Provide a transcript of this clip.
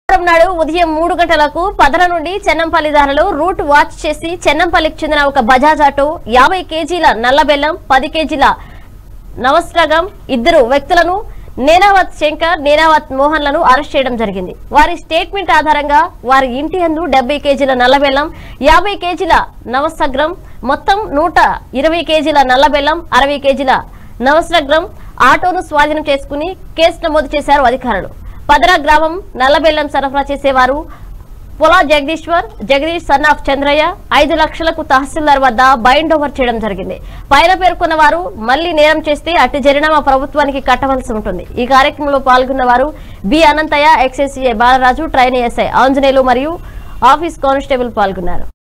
శుక్రవారం నాడు ఉదయం మూడు గంటలకు పదన నుండి చెన్నంపల్లి దారిలో రూట్ వాచ్ చేసి చెన్నంపల్లికి చెందిన ఒక బజాజ్ ఆటో యాభై కేజీల నల్ల బెల్లం పది కేజీల నవస్రగం ఇద్దరు వ్యక్తులను నేనావత్ శంకర్ నేనావత్ మోహన్లను అరెస్ట్ చేయడం జరిగింది వారి స్టేట్మెంట్ ఆధారంగా వారి ఇంటి అందు డెబ్బై కేజీల నల్లబెల్లం యాభై కేజీల నవసగ్రం మొత్తం నూట ఇరవై కేజీల నల్లబెల్లం అరవై కేజీల నవసగ్రం ఆటోను స్వాధీనం చేసుకుని కేసు నమోదు చేశారు అధికారులు పదరా గ్రామం నల్లబెల్లం సరఫరా చేసేవారు పొలా జగదీశ్వర్ జగదీష్ సన్ ఆఫ్ చంద్రయ్య ఐదు లక్షలకు తహసీల్దార్ వద్ద బైండ్ ఓవర్ చేయడం జరిగింది పైన పేర్కొన్న వారు మళ్లీ నేరం చేస్తే అట్టి జరినామా ప్రభుత్వానికి కట్టవలసి ఉంటుంది ఈ కార్యక్రమంలో పాల్గొన్న వారు బి అనంతయ్య ఎక్సైసీఏ బాలరాజు ట్రైన్ ఎస్ఐ ఆంజనేయులు మరియు ఆఫీస్ కానిస్టేబుల్ పాల్గొన్నారు